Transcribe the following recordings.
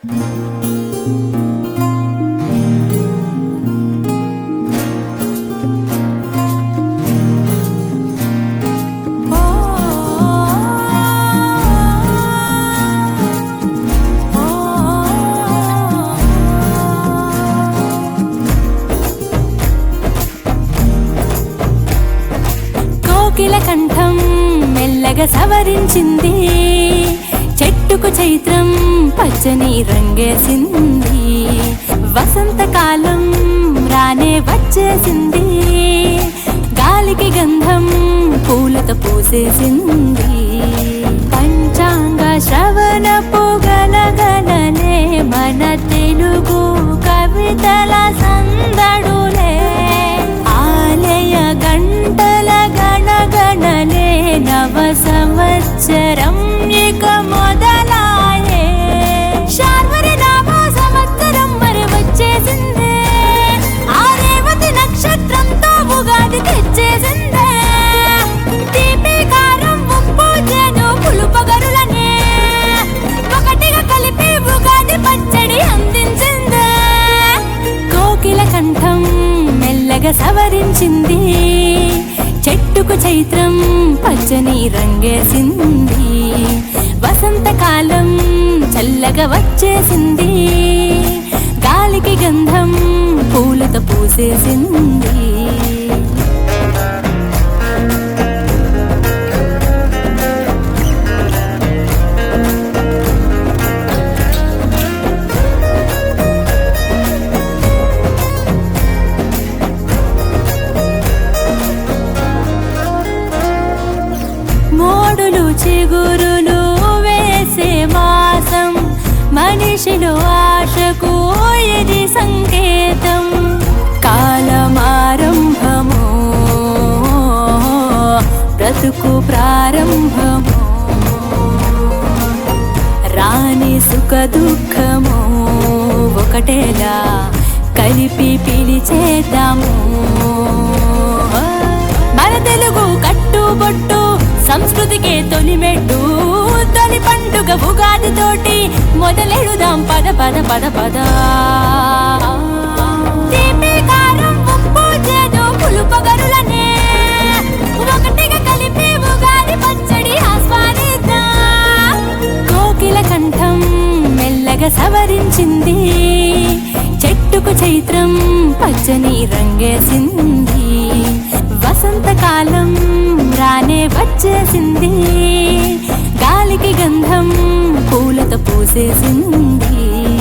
కోకిల కంఠం మెల్లగా సవరించింది చెట్టుకు చైత్రం పచ్చని రంగేసింది వసంతకాలం రానే వచ్చేసింది గాలికి గంధం పూలతో పూసేసింది పంచాంగ శ్రవణ పొగలగలనే మన తెలుగు కవితల సందడులే ఆలయ గంటల గణగణనే నవ సంవత్సరం ఇక మొదలాయే శార్వరి నామ సంవత్సరం మరి వచ్చేసిందే ఆ రేవతి నక్షత్రంతో ఉగాది తెచ్చేసిందే తీపి కారం ఉప్పు చేదు పులుపగరులనే ఒకటిగా కలిపి ఉగాది పచ్చడి అందించిందే కోకిల కంఠం మెల్లగా సవరించింది చెట్టుకు చైత్రం పచ్చని రంగేసింది వసంతకాలం చల్లగా వచ్చేసింది గాలికి గంధం పూలతో పూసేసింది మోడులు చిగురులు వేసే మాసం మనిషిలో ఆశకు ఇది సంకేతం కాలమారంభము బ్రతుకు ప్రారంభము రాని సుఖ దుఃఖము ఒకటేలా కలిపి పిలిచేద్దాము మన తెలుగు కట్టుబొట్టు సంస్కృతికే తొలిమెట్టు తొలి పండుగ ఉగాది తోటి మొదలెడుదాం పద పద పద పద తీపి కారం ఉప్పు చేదు పులుపగరులనే ఒకటిగా కలిపి ఉగాది పచ్చడి ఆస్వాదిద్దాం కోకిల కంఠం మెల్లగా సవరించింది చెట్టుకు చైత్రం పచ్చని రంగేసింది వసంతకాలం రానే వచ్చేసింది గాలికి గంధం పూలతో పూసేసింది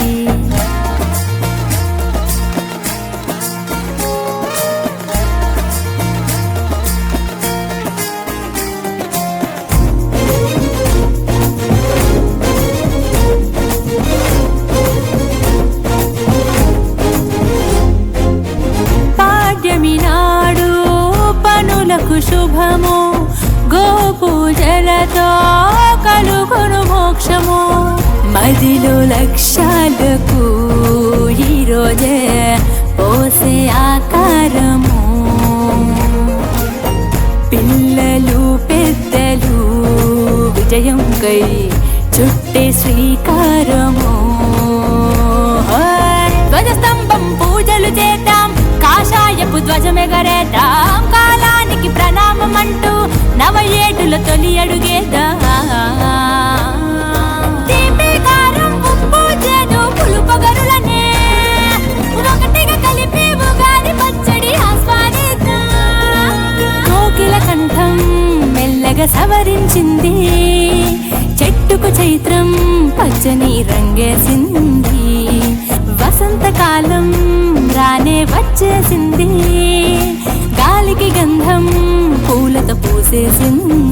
పాడ్యమి నాడు పనులకు శుభము గోపూజలతో కలుగును మోక్షము మదిలో లక్ష్యాలకు ఈరోజే పోసే ఆకారము పిల్లలు పెద్దలు విజయం కై చుట్టే శ్రీకారము ధ్వజస్తంభం పూజలు చేద్దాం కాషాయపు ధ్వజమెగరేద్దాం కాలానికి ప్రణామం అంటూ నవ ఏడుల తొలి అడుగేద్దాం తీపి కారం ఉప్పు చేదు పులుపగరులనే ఒకటిగా కలిపి ఉగాది పచ్చడి ఆస్వాదిద్దాం కోకిల కంఠం మెల్లగా సవరించింది చెట్టుకు చైత్రం పచ్చని రంగేసింది వసంతకాలం రానే వచ్చేసింది గాలికి గంధం పూలతో పూసేసింది